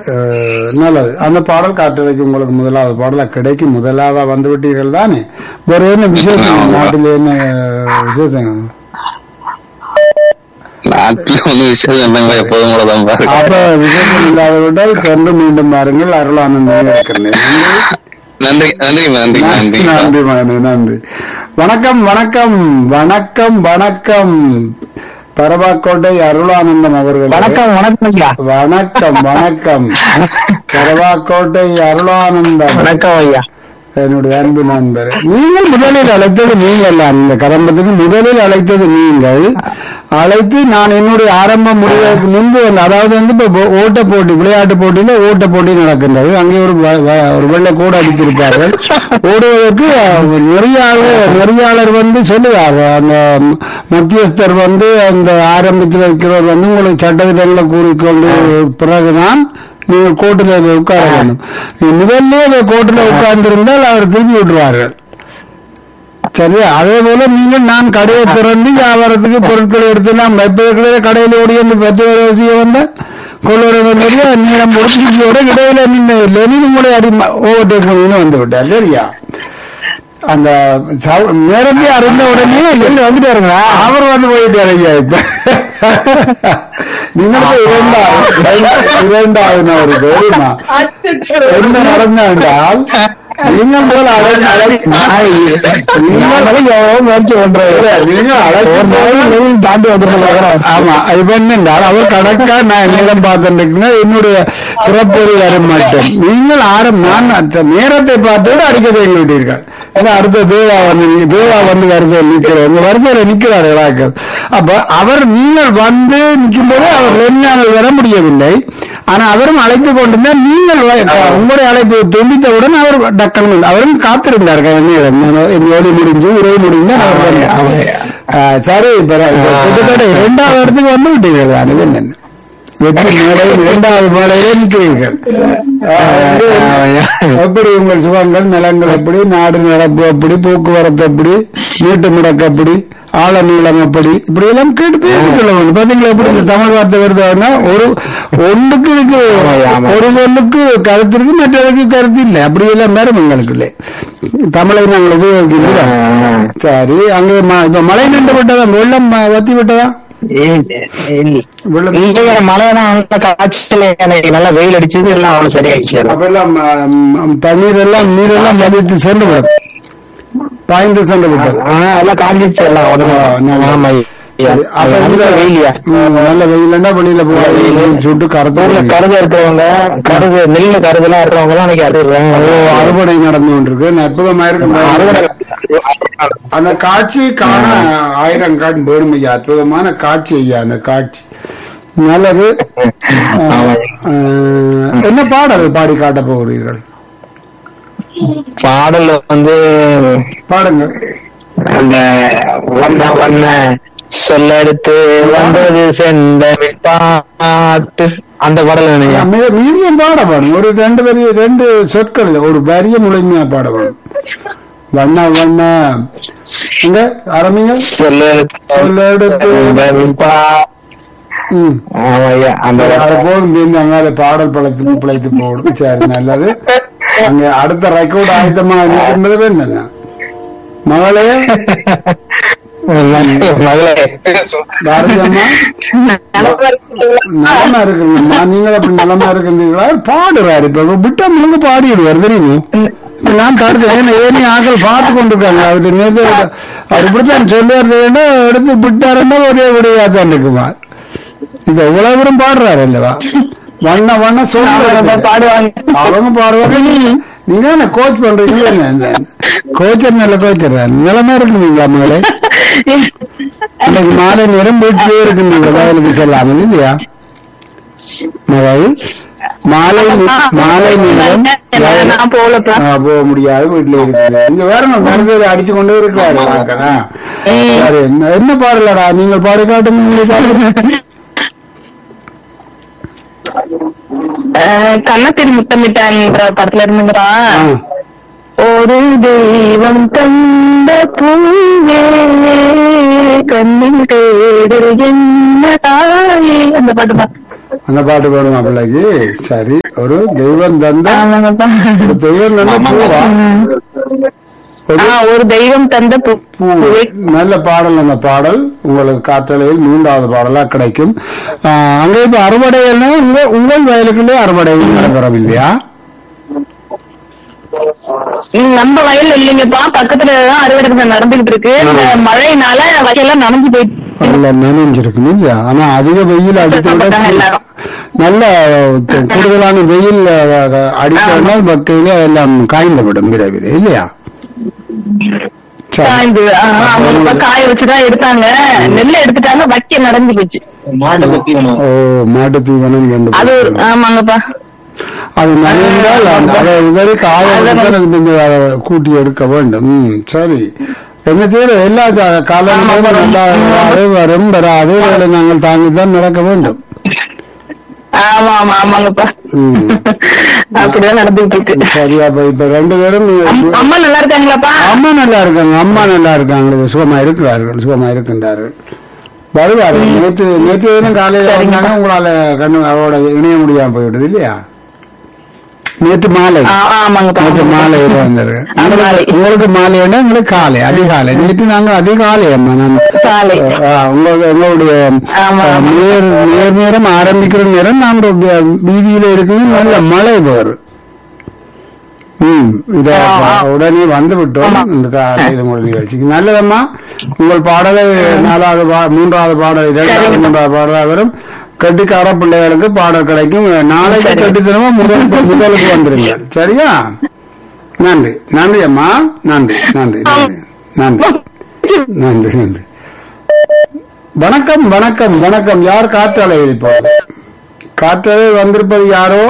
அஹ், நல்லது அந்த பாடல் காட்டுறதுக்கு உங்களுக்கு முதலாவது பாடலா கிடைக்கும் முதலாவதா வந்து விட்டீர்கள் தானே வேற என்ன விசேஷம் நாட்டில் என்ன விசேஷம் நாட்டுல ஒண்ணு விசேஷம் இல்லைங்க எப்போதும் கூட தான் பாருங்க அப்ப விசேஷம் இல்லாத விட்டால் சென்று மீண்டும் பாருங்கள் அருளானந்தம் இருக்கிறேன் நன்றி நன்றி நன்றி நன்றி நன்றி மகனே நன்றி வணக்கம் வணக்கம் வணக்கம் வணக்கம் பரவாக்கோட்டை அருளானந்தம் அவர்கள் வணக்கம் வணக்கம் ஐயா வணக்கம் வணக்கம் பரவாக்கோட்டை அருளானந்தம் வணக்கம் ஐயா என்னுடைய அன்பு நண்பர் நீங்கள் முதலில் அழைத்தது நீங்கள் தான் இந்த கதம்பத்துக்கு முதலில் அழைத்தது நீங்கள் அழைத்து நான் என்னுடைய ஆரம்பம் முடிவதற்கு முன்பு வந்து அதாவது வந்து இப்ப போ- ஓட்ட போட்டி விளையாட்டு போட்டியில ஓட்ட போட்டி நடக்கின்றது அங்கே ஒரு வ- வ- ஒரு வெள்ளை கூட அடித்திருப்பார்கள் ஓடுவதற்கு அஹ், நெறியாளர் நெறியாளர் வந்து சொல்லுவார் அந்த ம- மத்தியஸ்தர் வந்து அந்த ஆரம்பித்து வைக்கிறவர் வந்து உங்களுக்கு சட்டத்திட்டங்களை கூறிக்கொண்டு பிறகுதான் நீங்கள் கோட்டில் உட்கார வேண்டும் நீ முதல்ல கோட்டில் உட்கார்ந்திருந்தால் அவர் திருப்பி விட்டுருவார்கள் சரியா அதே போல நீங்கள் நான் கடையை திறந்து வியாபாரத்துக்கு பொருட்களை எடுத்து நான் வெப்ப கடையில் ஓடி வந்து பெற்ற வந்த கொள்ளுற வந்து நீளம் முடிச்சுட இடையில நின்று லெனின் உங்களை அடி ஓவர்டேக் பண்ணி வந்து விட்டார் சரியா அந்த சவு- நேரத்தை அறிந்த உடனே என்ன வந்துட்டாருங்களா அவர் வந்து போயிட்டாரு ஐயா இப்ப നിങ്ങൾക്ക് இரண்டாவது இரண்டாவது நபருக்கு தெரியுமா என்ன நடந்தால் நீங்கள் முதல் அழை அழை நீங்கள் முயற்சி பண்றது நீங்கள் அழைக்கும் போது தாண்டி வந்து ஆமா இப்ப என்னென்றால் அவர் கணக்கா நான் என்னிடம் பார்த்துட்டு என்னுடைய சிறப்பொருள் வரும் மட்டும் நீங்கள் ஆரம் நான் அந்த நேரத்தை பார்த்து அடிக்க தேங்கி விட்டீர்கள் ஏன்னா அடுத்த தேவா வந்து நீங்க- தேவா வந்து வரிசையில் நிற்கிறார் உங்க வரிசையில நிற்கிறார் விழாக்கள் அப்ப அவர் நீங்கள் வந்து நிற்கும் போது அவர் லெஞ்ஞானல் வர முடியவில்லை ஆனா அவரும் அழைத்து கொண்டிருந்தார் நீங்கள் வ- உங்களுடைய அழைப்பு துண்டித்தவுடன் அவர் டக்கன் வந்து- அவரும் காத்திருந்தார்கள் நேரம் என் வேலை முடிஞ்சு உறவு முடிஞ்சு அவர் வந்தார். ஆ, சரி இப்ப கிட்டத்தட்ட இரண்டாவது இடத்துக்கு வந்து விட்டீர்கள் தான் இது என்ன வெற்றி மேடையில் இரண்டாவது மேடையிலே நிற்கிறீர்கள் ஆ, எப்படி உங்கள் சுகங்கள் நிலங்கள் எப்படி நாடு நடப்பு எப்படி போக்குவரத்து எப்படி நீட்டு முடக்கு எப்படி ஆழ நீளம் எப்படி இப்படி எல்லாம் கேட்டு பேசி சொல்ல வேண்டும் பாத்தீங்களா எப்படி இந்த தமிழ் வார்த்தை வருதுன்னா ஒரு ஒன்றுக்கு இருக்கு ஒரு சொல்லுக்கு கருத்து இருக்கு மற்றவருக்கு கருத்து இல்லை அப்படி எல்லாம் மேடம் எங்களுக்கு இல்லை தமிழை நாங்கள் உபயோகிக்கிறோம் சரி அங்கே ம- இப்ப மழை நின்று விட்டதா வெள்ளம் ம- வத்தி விட்டதா வெள்ளம் இங்க மழையெல்லாம் காய்ச்சல் எனக்கு நல்லா வெயில் அடிச்சது எல்லாம் அவ்வளவு சரியாயிடுச்சு எல்லாம். அப்பெல்லாம் ம- ம், தண்ணீர் எல்லாம் நீரெல்லாம் மதித்து சென்று விடும் பாய்ந்து சென்று விட்டது ஆ, எல்லாம் காஞ்சிச்சு எல்லாம் உடனே நல்லா. ஆமா ஐயா. சரி, அப்ப அது இந்த நல்ல வெயிலியா ம், நல்ல வெயில்னா வெளியில போய் சுட்டு ஊர்ல கறந்து கருது இருக்கிறவங்க கருது நெல்ல கருதுலாம் இருக்கிறவங்க எல்லாம் இன்னைக்கு அறுக்குறாங்க அறுவடை நடந்து கொண்டிருக்கு அற்புதமா அறுவடை இருக்கு அந்த காட்சியை காண ஆயிரம் காட்டு வேணும் ஐயா அற்புதமான காட்சி ஐயா அந்த காட்சி நல்லது ஆமா. அஹ், என்ன பாடல் பாடி காட்ட போகிறீர்கள் பாடல் வந்து பாடுங்க அந்த வண்ண வண்ண சொல்லெடுத்து வந்தது செந்தமிழ் பாட்டு அந்த பாடல் வேணுங்க மீ- மீதியம் பாட பாடும் ஒரு ரெண்டு வரி ரெண்டு சொற்கள் ஒரு வரிய முழுமையா பாட பாடும் வண்ண வண்ண இங்க ஆரம்பிங்க சொல்லெடுத்து சொல்லெடுத்து. செந்தமிழ் பா ம் ஆமா ஐயா அந்த அது போதும் தீர்ந்து அங்கால பாடல் பழத்து பிழைத்து போடும் சரி நல்லது அங்க அடுத்த ரெக்கார்ட் ஆயத்தமா இருக்கின்றது வேண்டாம் மகளே மகளே பாரதி அம்மா நலமா இருக்குங்கம்மா நீங்கள் அப்படி நலமா இருக்கின்றீங்களா பாடுறாரு இப்ப விட்டா முழுங்க பாடிடுவார் தெரியுமா இப்ப நான் பாடுறேன் ஏன்னா ஏனி ஆக்கள் பார்த்து கொண்டிருக்காங்க அவரு நேர்ந்து அவர் இப்படித்தான் சொல்லுவார் வேண்டாம் எடுத்து விட்டாருன்னா ஒரே விடையா தான் இருக்குமா இப்ப இவ்வளவு தூரம் பாடுறாரு அல்லவா வண்ண வண்ண சொல்றாரு பாடுவாங்க அவங்க பாடுவாங்க நீங்க என்ன கோச் பண்றீங்களா என்ன கோச்சர் நல்ல கோச்சர் நிலமா இருக்குங்களா மகளே இன்னைக்கு மாலை நேரம் வீட்டிலே இருக்குங்க வயலுக்கு செல்லாமல் இல்லையா மகள் மாலை நே- மாலை நேரம் வயல்- நான் போகலப்பா ஆ, போக முடியாது வீட்டுல இருக்குது இங்க வேற மனதில் அடிச்சு கொண்டே இருக்கிறாரு பார்க்கடா. சரி என்ன- என்ன பாடலடா நீங்கள் பாடி காட்டுங்க நீங்க பாடுங்க அஹ் கண்ணத்தில் முத்தமிட்டான்ற படத்துல இருந்துங்கிறா ஆ. ஒரு தெய்வம் தந்த பூவே கண்ணில் தேடு என்ன தாயே அந்த பாட்டு தான் அந்த பாட்டு பாடுமா பிள்ளைக்கு சரி ஒரு தெய்வம் தந்த ஆமாங்கப்பா ஒரு தெய்வம் தந்த பூவா ஆ, ஒரு தெய்வம் தந்த பூ பூவே. நல்ல பாடல் அந்த பாடல் உங்களுக்கு காற்றலையில் மூன்றாவது பாடலா கிடைக்கும் ஆஹ், அங்க இப்ப அறுவடை எல்லாம் உங்க உங்கள் வயலுக்குள்ளே அறுவடை நடைபெறும் இல்லையா ம், நம்ம வயல்ல இல்லைங்கப்பா பக்கத்துல தான் அறுவடை நடந்துகிட்டு இருக்கு இந்த மழையினால வயல்லாம் நனைஞ்சு போயிட்டு நல்ல நனைஞ்சிருக்கும் இல்லையா ஆனா அதிக வெயில் அடித்து விட கஷ்டப்பட்டாங்க எல்லாரும். நல்ல த- கூடுதலான வெயில் அடித்தால் பக்கையில எல்லாம் காய்ந்து விடும் விரைவில் இல்லையா சரி. காய்ந்து ஆ, ஆமாங்கப்பா காய வச்சுதான் எடுத்தாங்க நெல்லை எடுத்துட்டாங்க வைக்க நடந்து போச்சு மாட்டை பத்தி வேணும் ஓ மாட்டு தீவனம் கண்டு அது ஒரு- ஆமாங்கப்பா அது நனைந்தால் அந்த- அதை உதறி காய வைத்தால் அது கொஞ்சம் அதை கூட்டி எடுக்க வேண்டும் ம், சரி என்ன செய்யற எல்லா ஜா- காலங்களும் நல்லா வராது, வரும் வராது இதை நாங்கள் தாங்கித்தான் நடக்க வேண்டும் ஆமா ஆமா ஆமாங்கப்பா ம். அப்படிதான் நடந்துகிட்டு இருக்கு சரியா இப்ப இப்ப ரெண்டு பேரும் அம்- அம்மா நல்லா இருக்காங்களாப்பா அம்மா நல்லா இருக்காங்க அம்மா நல்லா இருக்காங்க சுகமா இருக்கிறார்கள் சுகமா இருக்கின்றார்கள் வருவார்கள் நேற்று நேற்று தினம் காலையில வந்தாங்க உங்களால கண்ணு அவரோட இணைய முடியாம போய்விடுது இல்லையா நேற்று மாலை ஆ, ஆமாங்கப்பா நேற்று மாலை வந்தாரு அந்த மாலை. உங்களுக்கு மாலைன்னா உங்களுக்கு காலை அதிகாலை நேற்று நாங்க அதிகாலை அம்மா நான் காலை. ஆ, உங்க- உங்களுடைய ஆமா, ஆ, ஆமா. நேர் நேர் நேரம் ஆரம்பிக்கிற நேரம் நாங்க வீ- வீதியில இருக்குது நல்ல மழை வரும் ம் இத ஆமா. உடனே வந்து விட்டோம் ஆமா. இந்த காலையில உங்கள் நிகழ்ச்சிக்கு நல்லதம்மா உங்கள் பாடலை நாலாவது பா- மூன்றாவது பாடல் இரண்டாவது மூன்றாவது பாடலாக வரும் கட்டிக்கார பிள்ளைகளுக்கு பாடல் கிடைக்கும் நாளைக்கு சரி. கட்டித்தனமா முதல் முதலுக்கு வந்துருங்க சரியா நன்றி நன்றி அம்மா நன்றி நன்றி நன்றி நன்றி நன்றி நன்றி வணக்கம் வணக்கம் வணக்கம் யார் காற்றாலையில் இப்போ காற்றாலை வந்திருப்பது யாரோ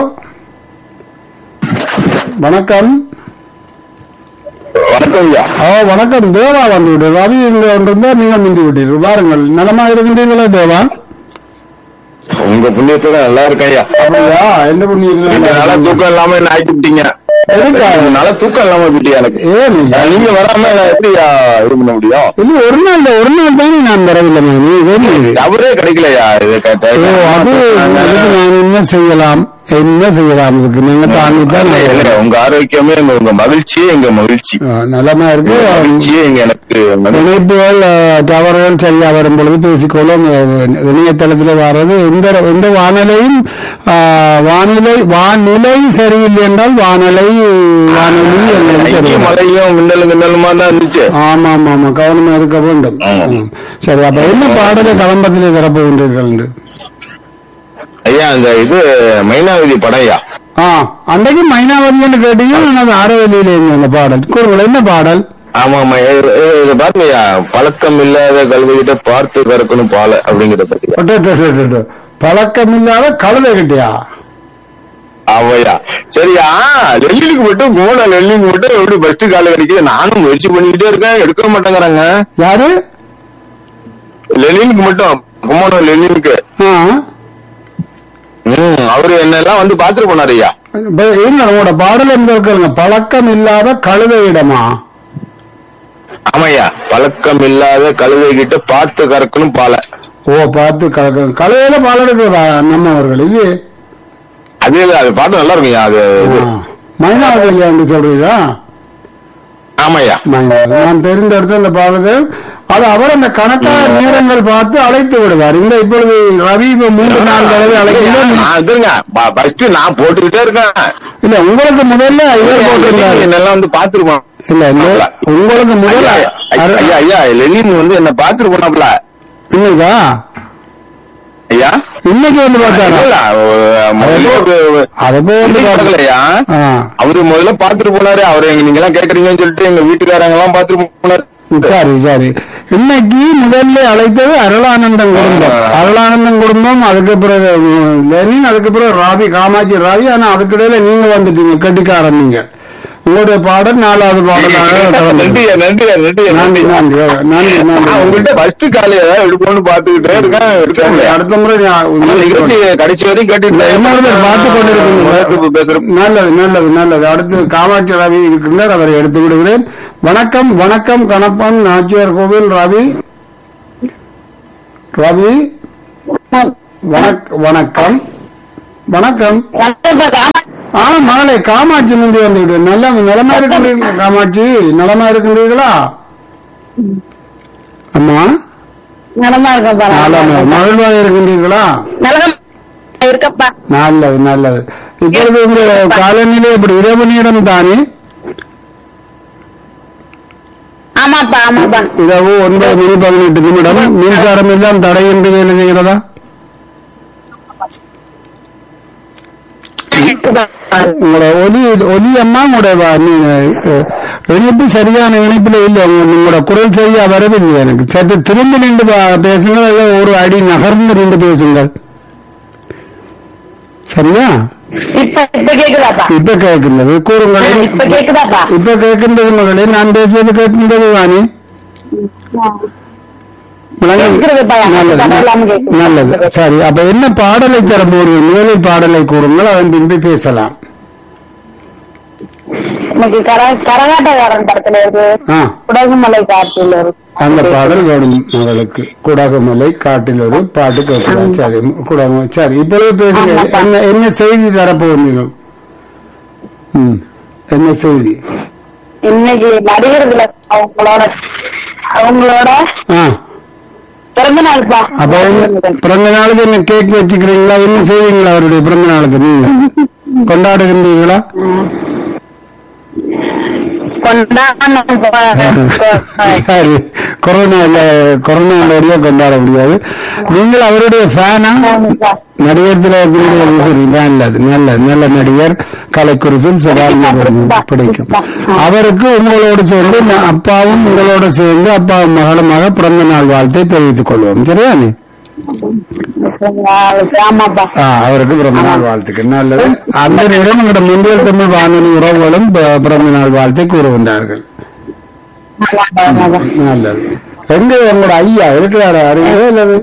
வணக்கம் வணக்கம் ஐயா ஓ வணக்கம் தேவா வந்து விடு ரவி இங்க வந்திருந்தா நீங்கள் முந்தி விட்டீர்கள் வாருங்கள் நலமா இருக்கின்றீர்களா தேவா உங்க புண்ணியத்துல நல்லா இருக்கேன் ஐயா அப்படியா எந்த நல்ல புண்ணியத்தில் தூக்கம் இல்லாம என்ன ஆக்கி விட்டீங்க எதுக்காக? நல்ல தூக்கம் இல்லாம விட்டீங்க எனக்கு ஏன் ஐயா? நீங்க வராம நான் எப்படி ஐயா இது பண்ண முடியும் இல்ல ஒரு நாள் ஒரு நாள் தானே நான் வரவில்லை நீ வேறு அவரே கிடைக்கலையா இது ஓ அது அதுக்கு நான் என்ன செய்யலாம் என்ன செய்யலாம் இதுக்கு நீங்க தாண்டி தான் இல்ல, உங்க ஆரோக்கியமே எங்க உங்க மகிழ்ச்சியே எங்க மகிழ்ச்சி நலமா இருக்கு உங்க மகிழ்ச்சியே எங்க எனக்கு மகிழ்ச்சி. இணைப்புகள் அஹ், தவறுகள் சரியா வரும் பொழுது பேசிக்கொள்ளும் அஹ், இணையதளத்தில் வர்றது எந்த எந்த வானிலையும் அஹ், வானிலை வானிலை சரியில்லை என்றால் வானிலை வானிலை எல்லாம் இங்கேயும் சரியில்லை. மழையும் மின்னலும் மின்னலுமா தான் இருந்துச்சு ஆமா ஆமா ஆமா கவனமா இருக்க வேண்டும் ஆமா. ம். சரி அப்ப என்ன பாடலை கலம்பத்திலே தரப்போகின்றீர்கள் என்று ஐயா அந்த இது மைனாவதி படம் ஐயா ஆ அன்றைக்கு மைனாவதின்னு கேட்டீங்க ஆனால் ஆரவதியில அந்த பாடல் கூறுங்கள் என்ன பாடல் ஆமா ஆமா இது- இது பாருங்க ஐயா பழக்கம் இல்லாத கல்விகிட்ட பார்த்து கறக்கணும் பால அப்படிங்கறத பத்தி ஒட்டு, ஒட்டு, ஒட்டு, ஒட்டு. பழக்கமில்லாத கழுதை கிட்டியா அவையா சரியா டெல்லிக்கு மட்டும் மூணு டெல்லிக்கு மட்டும் எப்படி பஸ்ட் கால கிடைக்குது நானும் முயற்சி பண்ணிக்கிட்டே இருக்கேன் எடுக்க மாட்டேங்கிறாங்க யாரு லெனினுக்கு மட்டும் கும்போணம் லெனினுக்கு ஆ ம் அவரு என்ன எல்லாம் வந்து பாத்துட்டு போனாரு ஐயா இப்ப என்ன உங்களோட பாடல் எந்த இருக்குங்க பழக்கம் இல்லாத கழுதையிடமா ஆமாய்யா பழக்கம் இல்லாத கழுதை கிட்ட பார்த்து கறக்கணும் பாலை ஓ பார்த்து கலக்க கழுதையில பால் எடுக்கிறதா நம்மவர்கள் இது அது இல்ல, அது பாட்டு நல்லா இருக்கும்யா அது இது. மைனாவதி இல்லையா என்று சொல்றீங்களா ஆமாய்யா மைனாவதி நான் தெரிந்தெடுத்த இந்த பாடல் அது அவர் அந்த கணக்கான நேரங்கள் பார்த்து அழைத்து விடுவார் இந்த இப்பொழுது ரவி இப்ப மூன்று நாள் தடவை அழைக்கிறார் நான் இதுங்க ஃபர்ஸ்ட் நான் போட்டுக்கிட்டே இருக்கேன் இல்ல உங்களுக்கு முதல்ல இவர் போட்டிருந்தாரு என்னெல்லாம் வந்து பாத்துருப்போம் இல்ல இந்த- உங்களுக்கு முதல்ல ஐயா அரு- ஐயா, ஐயா லெனின் வந்து என்ன பாத்துட்டு போனாப்ல இன்னைக்கா ஐயா இன்னைக்கு வந்து பார்த்தாரா இல்ல, அஹ், முதல்ல ஒரு- அதை போய் வந்து இன்னைக்கு பார்க்கல. பார்க்கலையா ஆ. அவரு முதல்ல பாத்துட்டு போனாரு அவரு எங்க நீங்க எல்லாம் கேக்குறீங்கன்னு சொல்லிட்டு எங்க வீட்டுக்காரங்க எல்லாம் பாத்துட்டு போனாரு சரி சரி இன்னைக்கு முதல்ல அழைத்தது அருளானந்தம் குடும்பம் ஆ. அருளானந்தம் குடும்பம் அதுக்கு பிறகு உம், லெனின் அதுக்கு பிறகு ராவி காமாட்சி ராவி ஆனா அதுக்கிடையில நீங்க வந்துட்டீங்க கட்டிக்காரன் நீங்க உங்களுடைய பாடல் நாலாவது பாடலாக தொடர்ந்தது. நன்றியா நன்றியா நன்றியா நன்றி நன்றி நன்றி நன்றி நான் நன்றி உங்கள்கிட்ட ஃபர்ஸ்ட் காலையில ஏதாவது எடுக்கணும்னு பாத்துக்கிட்டே இருக்கேன் எடுக்க சரி, முடியல. அடுத்த முறை நான் ஆனா நிகழ்ச்சி கடைசி வரையும் கேட்டுட்டு இன்னொரு பார்த்து கொண்டிருக்கீங்க பேசுறேன் நல்லது நல்லது நல்லது அடுத்து காமாட்சி ரவி இருக்கின்றார் அவரை எடுத்து விடுகிறேன் வணக்கம் வணக்கம் கணப்பன் நாச்சியார் கோவில் ரவி ரவி வணக்- வணக்கம் வணக்கம் இப்ப காமா- ஆ மகளே காமாட்சி முந்தி வந்துவிட்டு நல்ல நலமா இருக்கின்றீர்களா காமாட்சி நலமா இருக்கின்றீர்களா அம்மா நலமா இருக்கப்பா நலமா மகிழ்வாக இருக்கின்றீர்களா நலம் இருக்கப்பா நல்லது நல்லது இப்பொழுது உங்க காலநிலை இப்படி இரவு நேரம் தானே ஆமாப்பா ஆமாப்பா இரவு ஒன்பது மணி பதினெட்டு நிமிடம் மின்சாரம் எல்லாம் தடையின்றி வேலை செய்கிறதா உங்களோட ஒலி ஒலி அம்மா உங்களுடைய வ- நீங்க, அஹ், இணைப்பு சரியான இணைப்புல இல்லை உங்க- உங்களோட குரல் சரியா வரவில்லை எனக்கு சற்று திரும்பி நின்று பா- பேசுங்கள் அல்லது ஒரு அடி நகர்ந்து நின்று பேசுங்கள் சரியா இப்ப இப்ப கேக்குதாப்பா இப்ப கேட்கின்றது கூறுங்கள் இப்ப கேக்குதாப்பா இப்ப கேட்கின்றது மகளே நான் பேசுவது கேட்கின்றது தானே விளங்கு- கேட்கிறதுப்பா. நல்லது பரவாயில்லாம கேட்குது. நல்லது சரி அப்ப என்ன பாடலை தர போறீங்க முதலில் பாடலை கூறுங்கள் அதன் பின்பு பேசலாம் இன்னைக்கு கர கரகாட்டக்காரன் படத்துல இருக்கு ஆ குடகுமலை காற்றில் இருக்கு அந்த பாடல் வேணும் மகளுக்கு குடகுமலை காட்டில் ஒரு பாட்டு கேட்கலாம் சரி குடகு சரி இப்பொழுது பேசுங்க ஆமாப்பா. என்ன என்ன செய்தி தரப்போறீங்க ம் என்ன செய்தி இன்னைக்கு நடிகர்கள அவங்களோட அவங்களோட ஆ பிறந்த நாள்ப்பா அப்ப என்ன- பிறந்த நாளுக்கு என்ன கேக் வச்சுக்கிறீங்களா என்ன செய்வீங்களா அவருடைய பிறந்த நாளுக்கு நீங்க கொண்டாடுகின்றீங்களா கொண்டாடணும்ப்பா. சரி கொரோனா இல்ல கொரோனா வழியா கொண்டாட முடியாது நீங்கள் அவருடைய ஃபேனா ஆமாப்பா. நடிகர் திலகத்தினுடைய சரி நல்லது நல்ல நல்ல நடிகர் கலைக்குறிச்சில் சிவாஜி பிடிக்கும் அவருக்கு உங்களோடு சேர்ந்து ந- அப்பாவும் உங்களோட சேர்ந்து அப்பாவும் மகளுமாக பிறந்த நாள் வாழ்த்தை தெரிவித்துக் கொள்வோம் சரியானே ஆமாப்பா ஆ, அவருக்கு பிறந்த நாள் வாழ்த்துக்கள் நல்லது அந்த நேரம் எங்களோட முந்தியல் தமிழ் வானொலி உறவுகளும் ப- பிறந்த நாள் வாழ்த்தை கூறுகின்றார்கள் ஆமாப்பா, ஆமாப்பா. நல்லது எங்க உங்களோட ஐயா இருக்கிறாரா அறிவே அல்லது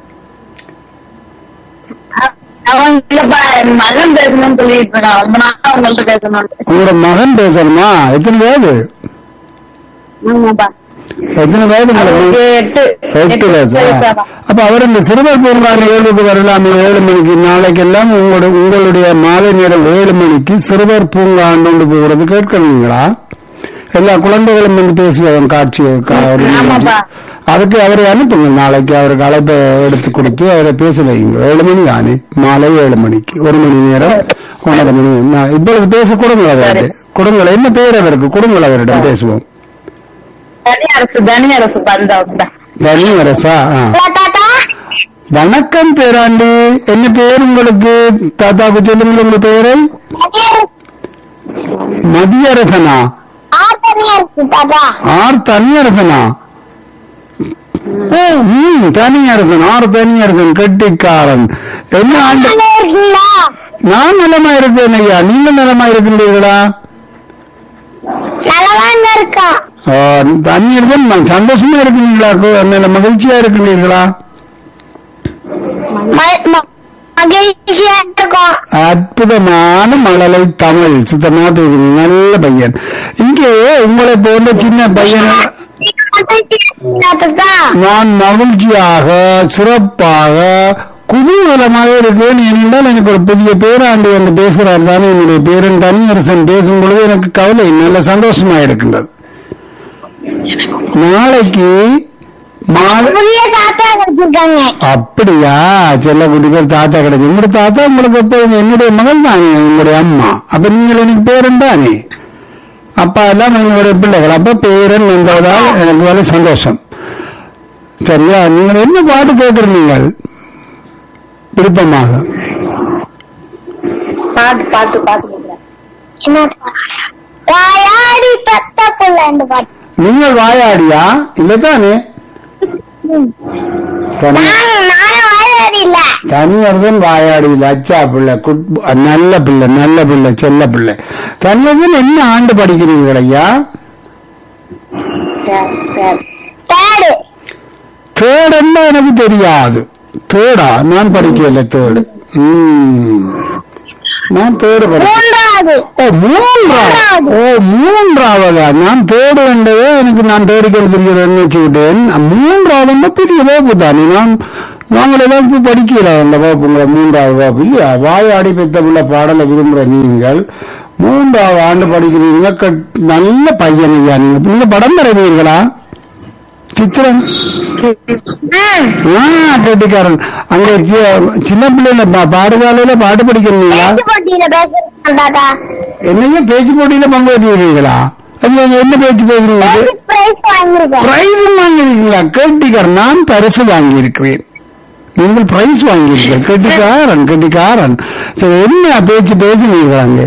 அவங்க இல்லப்பா என் மகன் பேசணும்னு சொல்லிட்டு இருக்கான் ரொம்ப நாளா உங்கள்ட்ட பேசணும் உங்களோட மகன் பேசணுமா எத்தனை வயது ஆமாப்பா எத்தனை வயது அவருக்கு உங்களுக்கு எட்டு எட்டு வயசா வயசாதான். அப்ப அவர் இந்த சிறுவர் பூங்கா ஏழுக்கு வரலாம் ஏழு மணிக்கு நாளைக்கெல்லாம் உங்களுடைய உங்களுடைய மாலை நேரம் ஏழு மணிக்கு சிறுவர் பூங்கா ஆண்டு போகிறது கேட்கணுங்களா எல்லா குழந்தைகளும் வந்து பேசுவோம் காட்சி கா- ஒரு நிகழ்ச்சி. ஆமாப்பா. அதுக்கு அவரை அனுப்புங்க நாளைக்கு அவருக்கு அழைப்பை எடுத்து கொடுத்து அவரை பேச வைங்க ஏழு மணி தானே மாலை ஏழு மணிக்கு ஒரு மணி நேரம் ஒன்றரை மணி நான் இப்பொழுது பேச கொடுங்கள் அவர்கிட்ட கொடுங்கள் என்ன பேர் அவருக்கு கொடுங்கள் அவரிடம் பேசுவோம் தனி அரசு தனி அரசு பந்தம் தனி அரசா ஆ வணக்கம் பேராண்டி என்ன பேர் உங்களுக்கு தாத்தாக்கு சொல்லுங்க உங்க பேரை மதியரசனா ஆர் தனியரசனா ம் தனியரசன் ஆர் தனியரசன் கெட்டிக்காரன் என்ன ஆண்டு நான் நலமா இருக்கேன் ஐயா நீங்க நலமா இருக்கின்றீர்களா ஆ, தனியரசன் நான் சந்தோஷமா இருக்கிறீங்களா கு- நல்ல மகிழ்ச்சியா இருக்கின்றீர்களா மகிழ்ச்சியா இருக்கும் அற்புதமான மழலை தமிழ் சுத்தமா பேசுறீங்க நல்ல பையன் இங்கே உங்களை போன்ற சின்ன பையன் நான் மகிழ்ச்சியாக சிறப்பாக குதூகலமாக இருக்கேன் ஏனென்றால் எனக்கு ஒரு புதிய பேராண்டு வந்து பேசுகிறார் தானே என்னுடைய பேரன் தனியரசன் பேசும் பொழுது எனக்கு கவலை நல்ல சந்தோஷமா இருக்கின்றது நாளைக்கு மாலை புதிய தாத்தா கிடைச்சிருக்காங்க அப்படியா செல்ல குட்டிகள் தாத்தா கிடைக்கும் உங்களுடைய தாத்தா உங்களுக்கு எப்போதும் என்னுடைய மகள் தானே உங்களுடைய அம்மா அப்ப நீங்கள் எனக்கு பேரன் தானே அப்பா எல்லாம் உங்களுடைய பிள்ளைகள் அப்ப பேரன் வந்ததால் எனக்கு வரை சந்தோஷம் சரியா நீங்கள் என்ன பாட்டு கேட்கிறீங்க விருப்பமாக பாட்டு பாட்டு பாட்டு என்ன வாயாடி தத்த புள்ளண்டு பாட்டு நீங்கள் வாயாடியா இல்லதானே தனி நான் நானும் வாயாடி இல்ல தனியரசன் வாயாடி இல்ல அச்சா பிள்ளை குட்- நல்ல பிள்ளை நல்ல பிள்ளை செல்ல பிள்ளை தனியரசன் என்ன ஆண்டு படிக்கிறீர்கள் ஐயா தேடு தேடுன்னா எனக்கு தெரியாது தேடா நான் படிக்கல தேடு ம். நான் தேடு படிக்க மூன்றாவது ஓ மூன்றாவது ஓ மூன்றாவதா நான் தேடு என்றதே எனக்கு நான் தேடிக்கொண்டு தெரிகிறேன்னு வச்சுக்கிட்டேன் மூன்றாவது பெரிய வேப்பு தானே நான் நாங்களெல்லாம் இப்ப படிக்கல அந்த வகுப்பு உங்களை மூன்றாவது வகுப்பு இல்லையா வாயாடி பெத்தமுள்ள பாடலை விரும்புற நீங்கள் மூன்றாவது ஆண்டு படிக்கிறீங்க கட்- நல்ல பையன் ஐயா நீங்க நீங்க படம் வரைவீர்களா சித்திரம் ஆ, கெட்டிக்காரன் அங்க கி- சின்ன பிள்ளைல பா- பாடுகாலையில பாட்டு படிக்கிறீங்களா பேச்சு போட்டியில பேசுறேன் தாத்தா என்னைய பேச்சு போட்டியில பங்கு பெற்றுவீங்களா அது என்ன பேச்சு பேசுறீங்க பிரைஸ் வாங்கிருக்கேன் பிரைஸ் வாங்கியிருக்கீங்களா கெட்டிக்காரன் நான் பரிசு வாங்கியிருக்கிறேன் நீங்கள் பிரைஸ் வாங்கியிருக்கீங்க கெட்டிக்காரன் கெட்டிக்காரன் சரி என்ன பேச்சு பேசுனீங்களாங்க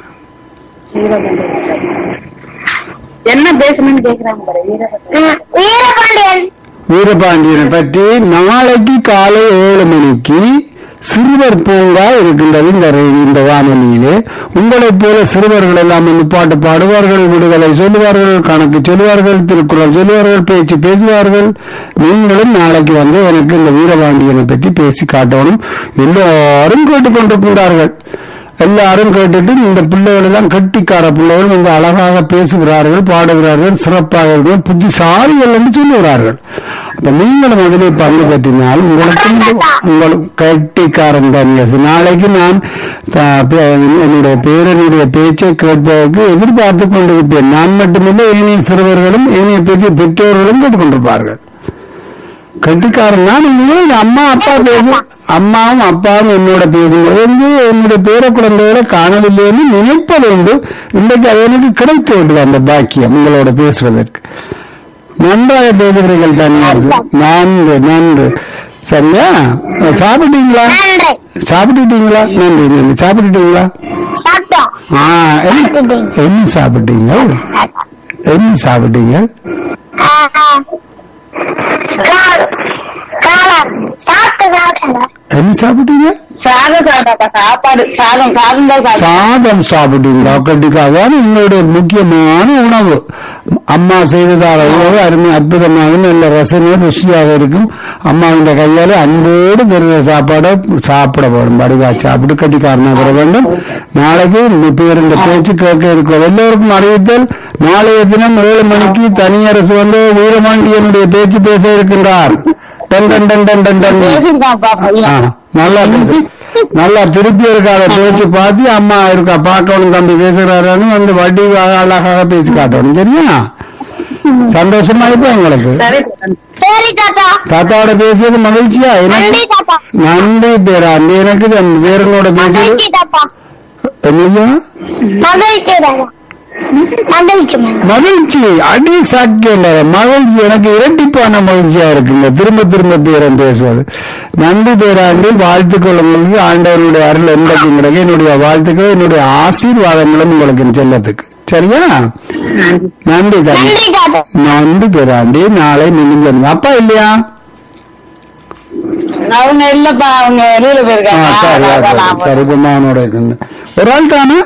என்ன பேசணும்னு கேக்குறாங்க பாரு வீரபத்ரன். ம், வீரபாண்டியன் வீரபாண்டியனை பற்றி நாளைக்கு காலை ஏழு மணிக்கு சிறுவர் பூங்கா இருக்கின்றது இந்த ரே- இந்த வானொலியிலே உங்களைப் போல சிறுவர்கள் எல்லாம் வந்து பாட்டு பாடுவார்கள் விடுதலை சொல்லுவார்கள் கணக்கு சொல்லுவார்கள் திருக்குறள் சொல்லுவார்கள் பேச்சு பேசுவார்கள் நீங்களும் நாளைக்கு வந்து எனக்கு இந்த வீரபாண்டியனை பற்றி பேசி காட்டணும் எல்லாரும் கேட்டுக்கொண்டிருக்கின்றார்கள் எல்லாரும் கேட்டுட்டு இந்த பிள்ளைகள் எல்லாம் கட்டிக்கார பிள்ளைகள் இந்த அழகாக பேசுகிறார்கள் பாடுகிறார்கள் சிறப்பாக இருக்கிறார்கள் புத்திசாலிகள் என்று சொல்லுகிறார்கள் அப்ப நீங்களும் அதிலே பங்கு பெற்றினால் உங்களுக்கு இந்த- உங்களுக்கு கட்டிக்காரன் தான் yes. நாளைக்கு நான் த- பே- என்னுடைய பேரனுடைய பேச்சை கேட்பதற்கு எதிர்பார்த்து கொண்டிருப்பேன் நான் மட்டுமில்லை ஏனைய சிறுவர்களும் ஏனைய பெரிய பெற்றோர்களும் கேட்டுக்கொண்டிருப்பார்கள் கட்டிக்காரன் நான் இனிமேல் அம்மா அப்பா பேச அம்மாவும் அப்பாவும் என்னோட பேசும்போது வந்து என்னுடைய பேர குழந்தைகளை காணவில்லைன்னு நினைப்பது உண்டு இன்றைக்கு அது எனக்கு கிடைத்து விட்டது அந்த பாக்கியம் உங்களோட பேசுவதற்கு நன்றாக பேசுகிறீர்கள் தனியா நன்று நன்று சரியா சாப்பிட்டீங்களா நன்றி சாப்பிட்டுட்டீங்களா நன்றி நன்றி சாப்பிட்டுட்டீங்களா சாப்பிட்டோம் ஆ என்ன என்ன சாப்பிட்டீங்க என்ன சாப்பிட்டீங்க ஆ, ஆ. காளான். காளான். சாப்பிட்டு சாப்பிட்டேன் என்ன சாப்பிட்டீங்க சாதம் சாப்பிட்டாப்பா சாப்பாடு சாதம் சாதம் தான் சாப்பிட்டேன் சாதம் சாப்பிட்டீங்களா கண்டிப்பா அதான் எங்களுடைய முக்கியமான உணவு அம்மா செய்ததால உணவு அருமை அற்புதமாக நல்ல ரசனை ருசியாக இருக்கும் அம்மா இந்த கையால அன்போடு தருகிற சாப்பாடை சாப்பிட வேண்டும் வடிவா சாப்பிட்டு கட்டிக்காரனாக வர வேண்டும் நாளைக்கு இந்த பேர் இந்த பேச்சு கேட்க இருக்கிறோம் எல்லோருக்கும் அறிவித்தல் நாளைய தினம் ஏழு மணிக்கு தனியரசு வந்து வீரமாண்டியனுடைய பேச்சு பேச இருக்கின்றார் டன் டன் டன் டன் டன் டன் பேசிருக்கான்ப்பா பையன் ஆ, நல்லா பேசு. நல்லா திருப்பி இருக்காத பேச்சு பார்த்து அம்மா இருக்கா பார்க்கணும் தம்பி பேசுறாருன்னு வந்து வட்டி அழகாக பேசி காட்டணும் சரியா சந்தோஷமா இப்போ உங்களுக்கு சரி சரி தாத்தா தாத்தாவோட பேசியது மகிழ்ச்சியா நன்றி எனக்கு தாத்தா நன்றி பேராண்டி எனக்கு அந்த பேரனோட பேசியது மகிழ்ச்சி தாத்தா என்னையா மகிழ்ச்சி தாத்தா மகிழ்ச்சி மேம். மகிழ்ச்சி அடி சாக்கியம் மகிழ்ச்சி எனக்கு இரட்டிப்பான மகிழ்ச்சியா இருக்குங்க திரும்ப திரும்ப பேரன் பேசுவது நன்றி பேராண்டி வாழ்த்துக்கள் உங்களுக்கு ஆண்டவருடைய அருள் என்றைக்கு கிடைக்கும் என்னுடைய வாழ்த்துக்கள் என்னுடைய ஆசீர்வாதங்களும் உங்களுக்கு செல்லத்துக்கு சரியா நன்றி தம்பி நன்றி தாத்தா நன்றி பேராண்டி நாளை நீங்கள் அப்பா இல்லையா அவங்க இல்லப்பா அவங்க வெளியில ஆ, போயிருக்காங்க சரி அதான் சரி, நான் சரி குமாரனோட இருக்குங்க ஒரு ஆள் தானே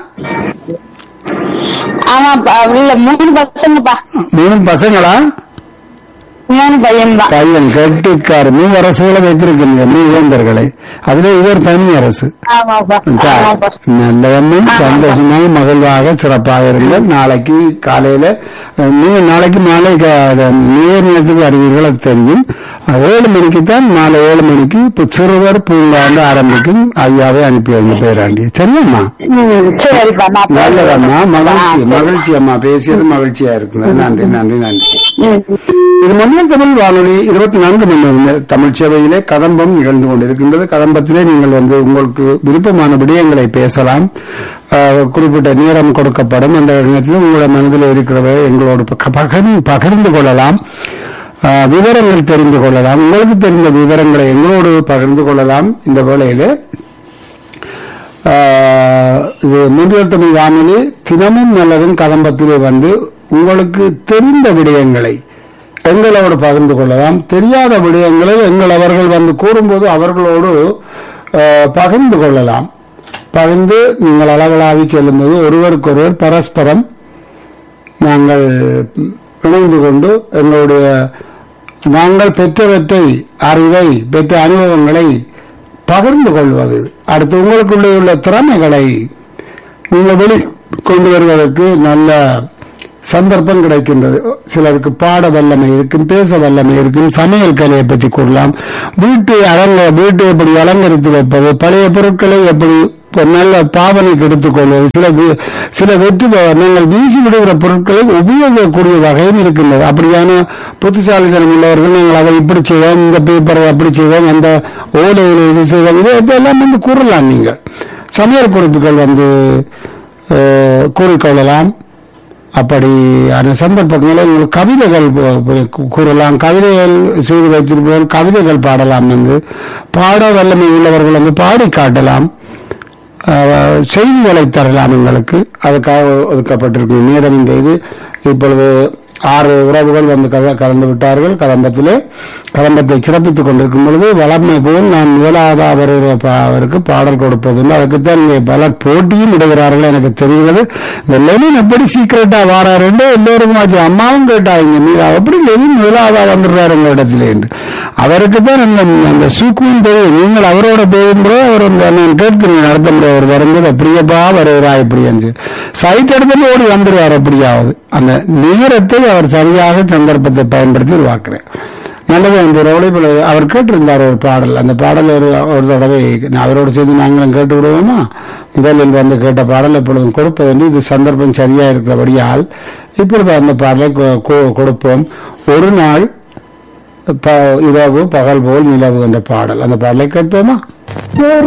ஆமாப்பா இல்ல மூணு பசங்கப்பா மூணு பசங்களா மூணு பையன் தான் பையன் கெட்டிக்காரு மூ அரசுகளை வைத்திருக்கீங்க மூ வேந்தர்களை அதுல இவர் தனி அரசு ஆமாப்பா ஆமாப்பா நல்ல எண்ணம் சந்தோஷமாக மகிழ்வாக சிறப்பாக இருங்கள் நாளைக்கு காலையில அஹ், நீங்க நாளைக்கு மாலை க- அத நேர் நேரத்துக்கு அறிவீர்கள் அது தெரியும் அஹ், ஏழு மணிக்கு தான் மாலை ஏழு மணிக்கு இப்ப சிறுவர் பூங்காண்டு ஆரம்பிக்கும் ஐயாவை அனுப்பி வைங்க பேராண்டி சரியாம்மா ம், சரிப்பா நான் நல்லதம்மா மகிழ்ச்சி ஆ, மகிழ்ச்சி அம்மா பேசியது மகிழ்ச்சியா இருக்குங்க நன்றி நன்றி நன்றி ம். இது மன்னர் தமிழ் வானொலி இருபத்தி நான்கு மணி நேரம் தமிழ் சேவையிலே கதம்பம் நிகழ்ந்து கொண்டிருக்கின்றது கதம்பத்திலே நீங்கள் வந்து உங்களுக்கு விருப்பமான விடயங்களை பேசலாம் ஆஹ், குறிப்பிட்ட நேரம் கொடுக்கப்படும் அந்த நேரத்தில் உங்களோட மனதில் இருக்கிறவை எங்களோடு பக- பகிர்ந்து பகிர்ந்து கொள்ளலாம் ஆஹ், விவரங்கள் தெரிந்து கொள்ளலாம் உங்களுக்கு தெரிந்த விவரங்களை எங்களோடு பகிர்ந்து கொள்ளலாம் இந்த வேளையிலே ஆஹ், இது முன்னில் தமிழ் வானொலி தினமும் நல்லதும் கதம்பத்திலே வந்து உங்களுக்கு தெரிந்த விடயங்களை எங்களோடு பகிர்ந்து கொள்ளலாம் தெரியாத விடயங்களை எங்கள் அவர்கள் வந்து கூறும்போது அவர்களோடு ஆஹ், பகிர்ந்து கொள்ளலாம் பகிர்ந்து நீங்கள் அளவலாவி செல்லும்போது ஒருவருக்கொருவர் பரஸ்பரம் நாங்கள் இணைந்து கொண்டு எங்களுடைய நாங்கள் பெற்றவற்றை அறிவை பெற்ற அனுபவங்களை பகிர்ந்து கொள்வது அடுத்து உங்களுக்குள்ளே உள்ள திறமைகளை நீங்கள் வெளி கொண்டு வருவதற்கு நல்ல சந்தர்ப்பம் கிடைக்கின்றது சிலருக்கு பாட வல்லமை இருக்கும் பேச வல்லமை இருக்கும் சமையல் கலையை பற்றி கூறலாம் வீட்டை அலங்க வீட்டை எப்படி அலங்கரித்து வைப்பது பழைய பொருட்களை எப்படி ஒரு நல்ல பாவனைக்கு எடுத்துக்கொள்வது சில வி- சில வெற்றி ப- நீங்கள் வீசி விடுகிற பொருட்களை உபயோகிக்கக்கூடிய வகையும் இருக்கின்றது அப்படியான புத்திசாலித்தனம் உள்ளவர்கள் நீங்கள் அதை இப்படி செய்வோம் இந்த பேப்பரை அப்படி செய்வோம் அந்த ஓலையில் இது செய்வோம் இது இதெல்லாம் வந்து கூறலாம் நீங்கள் சமையல் குறிப்புகள் வந்து அஹ், கூறிக்கொள்ளலாம் அப்படியான சந்தர்ப்பங்களில் உங்களுக்கு கவிதைகள் பு- பு- கூறலாம் கவிதைகள் செய்து வைத்திருப்பவர்கள் கவிதைகள் பாடலாம் வந்து பாட வல்லமை உள்ளவர்கள் வந்து பாடி காட்டலாம் அஹ், செய்திகளை தரலாம் எங்களுக்கு அதுக்காக ஒதுக்கப்பட்டிருக்கும் நேரம் இந்த இது இப்பொழுது ஆறு உறவுகள் வந்து கல- கலந்து விட்டார்கள் கதம்பத்திலே கதம்பத்தை சிறப்பித்துக் கொண்டிருக்கும் பொழுது வளமை போல் நான் முதலாவது அவர் அவருக்கு பாடல் கொடுப்பதில்லை அதுக்குத்தான் இங்கே பல போட்டியும் இடுகிறார்கள் எனக்கு தெரிகிறது இந்த லெனின் எப்படி சீக்கிரட்டா வாராரு என்று எல்லோரும் ஆச்சு அம்மாவும் கேட்டாங்க நீ எப்படி லெனின் முதலாவதா வந்துடுறாரு எங்க இடத்துல என்று அவருக்கு தான் அந்த அந்த சூக்குவும் தெரியும் நீங்கள் அவரோட போகும்போது அவர் அந்த நான் கேட்கிறேன் நடத்த முடியாது அவர் வரும்போது அப்படியப்பா வருகிறா இப்படி என்று சைட் எடுத்து ஓடி வந்துடுவார் எப்படியாவது அந்த நேரத்தை அவர் சரியாக சந்தர்ப்பத்தை பயன்படுத்தி உருவாக்குறேன் நல்லது அந்த ரோலை அவர் கேட்டிருந்தார் ஒரு பாடல் அந்த பாடல் ஒரு ஒரு தடவை நான் அவரோடு சேர்ந்து நாங்களும் கேட்டு விடுவோமா முதலில் வந்து கேட்ட பாடல் எப்பொழுதும் கொடுப்பது என்று இது சந்தர்ப்பம் சரியா இருக்கிறபடியால் இப்பொழுது அந்த பாடலை கொ- கொ- கொடுப்போம் ஒரு நாள் ப- இரவு பகல் போல் நிலவு என்ற பாடல் அந்த பாடலை கேட்போமா ஒரு